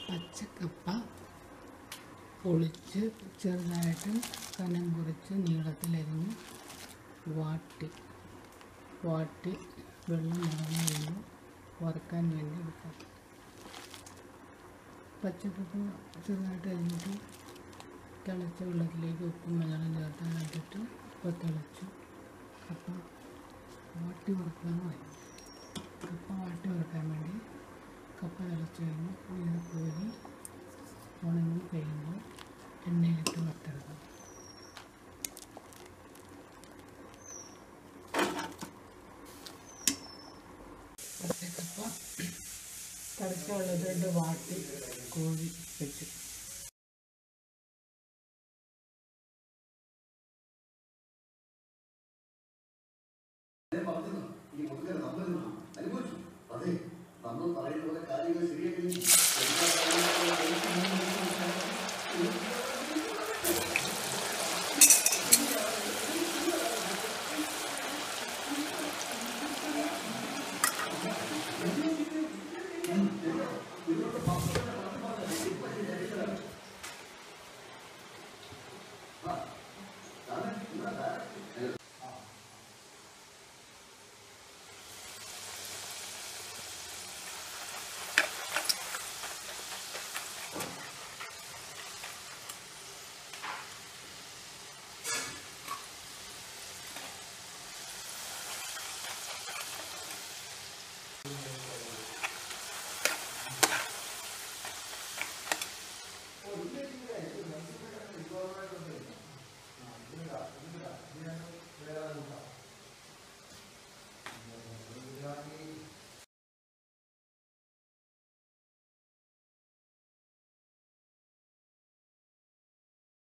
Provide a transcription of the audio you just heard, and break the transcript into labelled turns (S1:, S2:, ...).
S1: പച്ചക്കപ്പ പൊളിച്ച് ചെറുതായിട്ട് കനം കുറച്ച് നീളത്തിലരിഞ്ഞ് വാട്ടി വാട്ടി വെള്ളം നിറഞ്ഞു കഴിയുമ്പോൾ വറുക്കാൻ വേണ്ടി എടുക്കാം പച്ചക്കപ്പ ചെറുതായിട്ട് അരിഞ്ഞിട്ട് തിളച്ച വെള്ളത്തിലേക്ക് ഉപ്പും മഞ്ഞളും ചേർത്ത് അതിട്ടിട്ട് ഇപ്പോൾ തിളച്ചു കപ്പ വാട്ടി വറുക്കാന്ന് പറയും കപ്പ വാട്ടി വറുക്കാൻ വേണ്ടി കപ്പ തിളച്ച് കഴിഞ്ഞ് ഇങ്ങനെ കോരി ഉണങ്ങി കഴിയുമ്പോൾ എണ്ണയിലിട്ട് വറുത്തെടുക്കും പച്ചക്കപ്പ തിളച്ച വെള്ളത്തിലിട്ട് വാട്ടി കോരി വെച്ചു
S2: ഞാൻ പറഞ്ഞത് ഈ മുതുകൻ നമ്മൾ അനുഭവിച്ചു അതെ നമ്മൾ പറയുന്ന പോലെ കാര്യങ്ങൾ ശരിയാക്കി എല്ലാ കാര്യങ്ങളും
S3: Thank